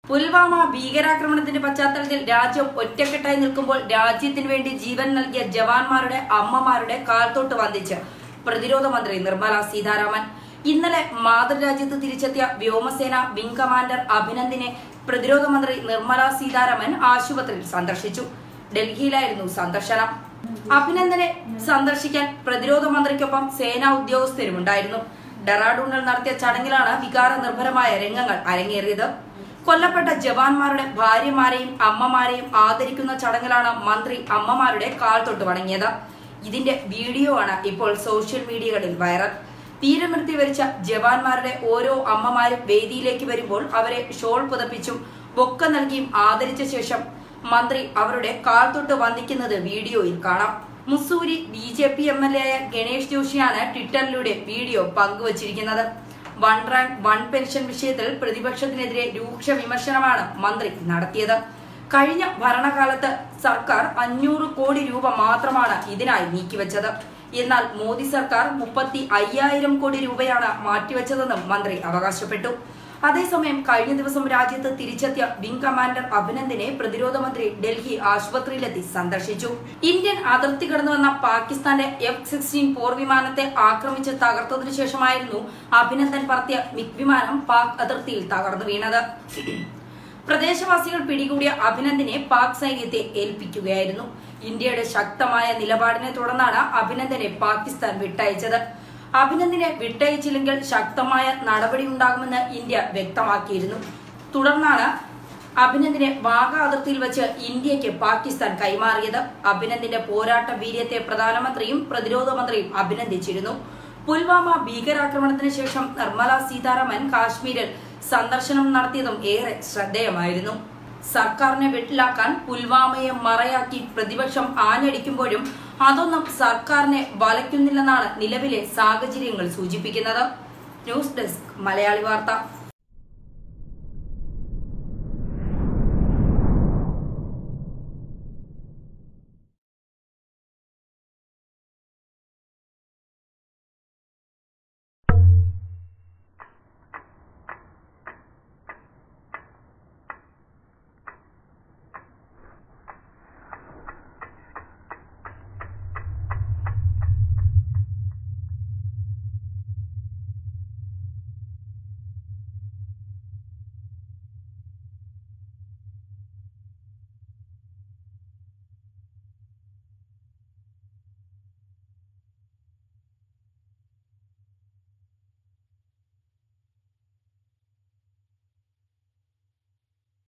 പുൽവാമ ഭീകരാക്രമണത്തിന്റെ പശ്ചാത്തലത്തിൽ രാജ്യം ഒറ്റക്കെട്ടായി നിൽക്കുമ്പോൾ രാജ്യത്തിന് വേണ്ടി ജീവൻ നൽകിയ ജവാന്മാരുടെ അമ്മമാരുടെ കാൽത്തൊട്ട് വന്ദിച്ച് പ്രതിരോധ മന്ത്രി നിർമ്മല സീതാരാമൻ ഇന്നലെ മാതൃരാജ്യത്ത് തിരിച്ചെത്തിയ വ്യോമസേന വിംഗ് കമാൻഡർ അഭിനന്ദിനെ പ്രതിരോധ മന്ത്രി നിർമ്മല സീതാരാമൻ ആശുപത്രിയിൽ സന്ദർശിച്ചു ഡൽഹിയിലായിരുന്നു സന്ദർശനം അഭിനന്ദനെ സന്ദർശിക്കാൻ പ്രതിരോധ മന്ത്രിക്കൊപ്പം സേനാ ഉദ്യോഗസ്ഥരുമുണ്ടായിരുന്നു ഡെറാഡൂണിൽ നടത്തിയ ചടങ്ങിലാണ് വികാര നിർഭരമായ രംഗങ്ങൾ അരങ്ങേറിയത് കൊല്ലപ്പെട്ട ജവാന്മാരുടെ ഭാര്യമാരെയും അമ്മമാരെയും ആദരിക്കുന്ന ചടങ്ങിലാണ് മന്ത്രി അമ്മമാരുടെ കാൽ തൊട്ട് വണങ്ങിയത് ഇതിന്റെ വീഡിയോ ആണ് ഇപ്പോൾ സോഷ്യൽ മീഡിയകളിൽ വൈറൽ വീരമൃത്യു വരിച്ച ജവാന്മാരുടെ ഓരോ അമ്മമാരും വേദിയിലേക്ക് വരുമ്പോൾ അവരെ ഷോൾ പുതപ്പിച്ചും ബൊക്ക നൽകിയും ആദരിച്ച ശേഷം മന്ത്രി അവരുടെ കാൽ തൊട്ട് വന്ദിക്കുന്നത് വീഡിയോയിൽ കാണാം Mussoorie B J P M L A ആയ ഗണേഷ് ജോഷിയാണ് ട്വിറ്ററിലൂടെ വീഡിയോ പങ്കുവച്ചിരിക്കുന്നത് വൺ റാങ്ക് വൺ പെൻഷൻ വിഷയത്തിൽ പ്രതിപക്ഷത്തിനെതിരെ രൂക്ഷ വിമർശനമാണ് മന്ത്രി നടത്തിയത് കഴിഞ്ഞ ഭരണകാലത്ത് സർക്കാർ അഞ്ഞൂറ് കോടി രൂപ മാത്രമാണ് ഇതിനായി നീക്കിവെച്ചത് എന്നാൽ മോദി സർക്കാർ മുപ്പത്തി അയ്യായിരം കോടി രൂപയാണ് മാറ്റിവെച്ചതെന്നും മന്ത്രി അവകാശപ്പെട്ടു അതേസമയം കഴിഞ്ഞ ദിവസം രാജ്യത്ത് തിരിച്ചെത്തിയ വിംഗ് കമാൻഡർ അഭിനന്ദിനെ പ്രതിരോധ മന്ത്രി ഡൽഹി ആശുപത്രിയിലെത്തി സന്ദർശിച്ചു ഇന്ത്യൻ അതിർത്തി കടന്നു വന്ന പാകിസ്ഥാന്റെ എഫ് സിക്സ്റ്റീൻ പോർ വിമാനത്തെ ആക്രമിച്ച് തകർത്തതിനു ശേഷമായിരുന്നു അഭിനന്ദൻ പറത്തിയ മിഗ് വിമാനം പാക് അതിർത്തിയിൽ തകർന്നു വീണത് പ്രദേശവാസികൾ പിടികൂടിയ അഭിനന്ദിനെ പാക് സൈന്യത്തെ ഏൽപ്പിക്കുകയായിരുന്നു ഇന്ത്യയുടെ ശക്തമായ നിലപാടിനെ തുടർന്നാണ് അഭിനന്ദനെ പാകിസ്ഥാൻ വിട്ടയച്ചത് അഭിനന്ദിനെ വിട്ടയച്ചില്ലെങ്കിൽ ശക്തമായ നടപടി ഉണ്ടാകുമെന്ന് ഇന്ത്യ വ്യക്തമാക്കിയിരുന്നു തുടർന്നാണ് അഭിനന്ദിനെ വാഗ അതിർത്തിയിൽ വെച്ച് ഇന്ത്യക്ക് പാകിസ്ഥാൻ കൈമാറിയത് അഭിനന്ദിന്റെ പോരാട്ട വീര്യത്തെ പ്രധാനമന്ത്രിയും പ്രതിരോധ മന്ത്രിയും അഭിനന്ദിച്ചിരുന്നു പുൽവാമ ഭീകരാക്രമണത്തിന് ശേഷം നിർമ്മല സീതാരാമൻ കാശ്മീരിൽ സന്ദർശനം നടത്തിയതും ഏറെ ശ്രദ്ധേയമായിരുന്നു സർക്കാരിനെ വെട്ടിലാക്കാൻ പുൽവാമയെ മറയാക്കി പ്രതിപക്ഷം ആഞ്ഞടിക്കുമ്പോഴും അതൊന്നും സർക്കാരിനെ വലയ്ക്കുന്നില്ലെന്നാണ് നിലവിലെ സാഹചര്യങ്ങൾ സൂചിപ്പിക്കുന്നത് ന്യൂസ് ഡെസ്ക് മലയാളി വാർത്ത